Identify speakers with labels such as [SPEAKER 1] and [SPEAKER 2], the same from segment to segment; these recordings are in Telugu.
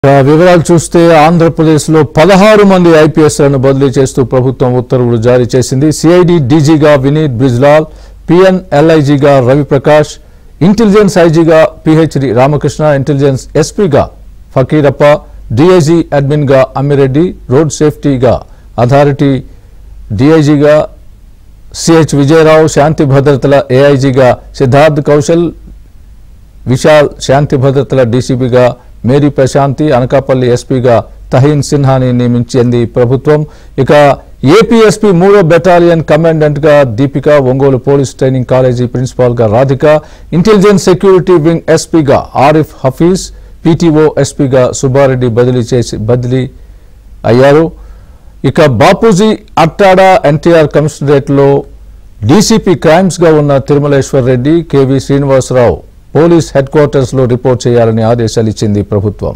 [SPEAKER 1] ఇక వివరాలు చూస్తే ఆంధ్రప్రదేశ్లో పదహారు మంది ఐపీఎస్లను బదిలీ చేస్తూ ప్రభుత్వం ఉత్తర్వులు జారీ చేసింది సిఐడి డీజీగా వినీత్ బ్రిజ్లాల్ పిఎన్ ఎల్ఐజీగా రవిప్రకాష్ ఇంటెలిజెన్స్ ఐజీగా పిహెచ్డి రామకృష్ణ ఇంటెలిజెన్స్ ఎస్పీగా ఫకీరప్ప డిఐజీ అడ్మిన్గా అమ్మిరెడ్డి రోడ్ సేఫ్టీగా అథారిటీ డిఐజీగా సిహెచ్ విజయరావు శాంతి భద్రతల ఏఐజీగా సిద్ధార్థ్ కౌశల్ విశాల్ శాంతి భద్రతల డీసీపీగా మేరీ ప్రశాంతి అనకాపల్లి ఎస్పీగా తహీన్ సిన్హాని నియమించింది ప్రభుత్వం ఇక ఏపీఎస్పీ మూడో బెటాలియన్ కమాండెంట్ గా Deepika Ongole police training college principal గా రాధిక ఇంటెలిజెన్స్ సెక్యూరిటీ వింగ్ ఎస్పీగా ఆరిఫ్ హఫీజ్ పీటీఓ ఎస్పీగా సుబ్బారెడ్డి బదిలీ చేసి బదిలీ అయ్యారు ఇక బాపూజీ అట్టాడ ఎన్టీఆర్ కమిషనరేట్ లో డీసీపీ క్రైమ్స్ గా ఉన్న Tirumaleswar Reddy KV Srinivasarao police headquarters లో రిపోర్ట్ చేయాలని ఆదేశాలు ఇచ్చింది ప్రభుత్వం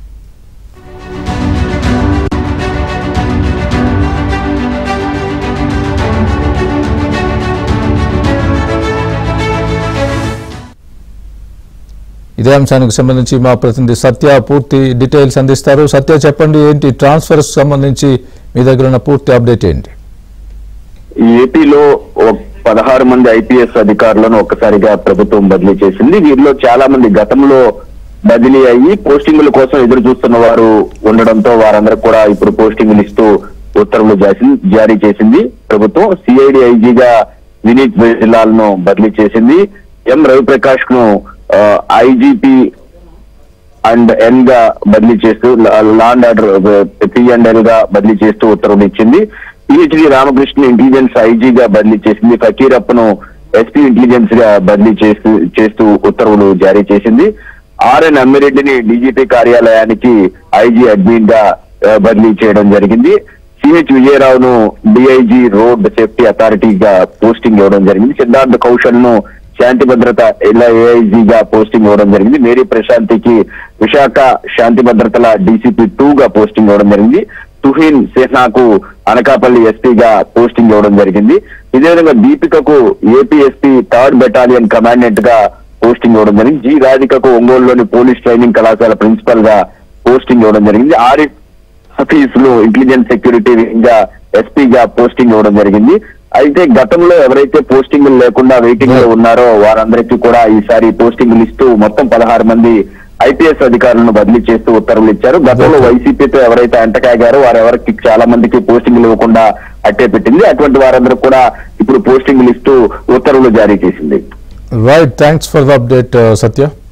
[SPEAKER 1] ఇదే అంశానికి సంబంధించి మా ప్రతినిధి సత్య పూర్తి డీటెయిల్స్ అందిస్తారు సత్య చెప్పండి ఏంటి ట్రాన్స్ఫర్స్ సంబంధించి మీ దగ్గర ఉన్న పూర్తి అప్డేట్ ఏంటి
[SPEAKER 2] ఏపీలో ఒక పదహారు మంది ఐపీఎస్ అధికారులను ఒక్కసారిగా ప్రభుత్వం బదిలీ చేసింది వీరిలో చాలా మంది గతంలో బదిలీ అయ్యి పోస్టింగుల కోసం ఎదురు చూస్తున్న వారు ఉండడంతో వారందరూ కూడా ఇప్పుడు పోస్టింగులు ఇస్తూ ఉత్తర్వులు జాసి- జారీ చేసింది ప్రభుత్వం సిఐడి ఐజీగా వినీత్ ను బదిలీ చేసింది ఎం రవిప్రకాష్ ను ఐజీపీ అండ్ ఎన్ గా బదిలీ చేస్తూ law and order P and L గా బదిలీ చేస్తూ ఉత్తర్వులు ఇచ్చింది పిహెచ్డి రామకృష్ణ ఇంటెలిజెన్స్ ఐజీగా బదిలీ చేసింది ఫకీరప్పను ఎస్పీ ఇంటెలిజెన్స్ గా బదిలీ చేస్తూ చేస్తూ ఉత్తర్వులు జారీ చేసింది ఆర్ఎన్ అమ్మిరెడ్డిని డీజీపీ కార్యాలయానికి ఐజీ అడ్మిన్ గా ఆ, బదిలీ చేయడం జరిగింది సిహెచ్ విజయరావును డిఐజీ రోడ్ సేఫ్టీ అథారిటీగా పోస్టింగ్ ఇవ్వడం జరిగింది సిద్ధార్థ్ కౌశల్ ను శాంతి భద్రత ఇలా ఏఐజీగా పోస్టింగ్ ఇవ్వడం జరిగింది మేరీ ప్రశాంతికి విశాఖ శాంతి భద్రతల డీసీపీ టూ గా పోస్టింగ్ ఇవ్వడం జరిగింది తుహిన్ సిన్హాకు అనకాపల్లి ఎస్పీగా పోస్టింగ్ ఇవ్వడం జరిగింది ఇదే విధంగా దీపికకు AP SP third battalion commandant గా పోస్టింగ్ ఇవ్వడం జరిగింది జి రాధికకు ఒంగోలులోని పోలీస్ ట్రైనింగ్ కళాశాల ప్రిన్సిపల్ గా పోస్టింగ్ ఇవ్వడం జరిగింది ఆరిఫ్ హఫీజ్ లో ఇంటెలిజెన్స్ సెక్యూరిటీ వింగ్ గా ఎస్పీగా పోస్టింగ్ ఇవ్వడం జరిగింది అయితే గతంలో ఎవరైతే పోస్టింగ్ లేకుండా వెయిటింగ్ లో ఉన్నారో వారందరికీ కూడా ఈసారి పోస్టింగ్లు ఇస్తూ మొత్తం పదహారు మంది ఐపీఎస్ అధికారులను బదిలీ చేస్తూ ఉత్తర్వులు ఇచ్చారు గతంలో వైసీపీతో ఎవరైతే అంటకాగారో వారెవరికి చాలా మందికి పోస్టింగ్లు ఇవ్వకుండా అట్టే పెట్టింది అటువంటి వారందరూ కూడా ఇప్పుడు పోస్టింగ్లు ఇస్తూ ఉత్తర్వులు జారీ చేసింది
[SPEAKER 1] right thanks for the update Satya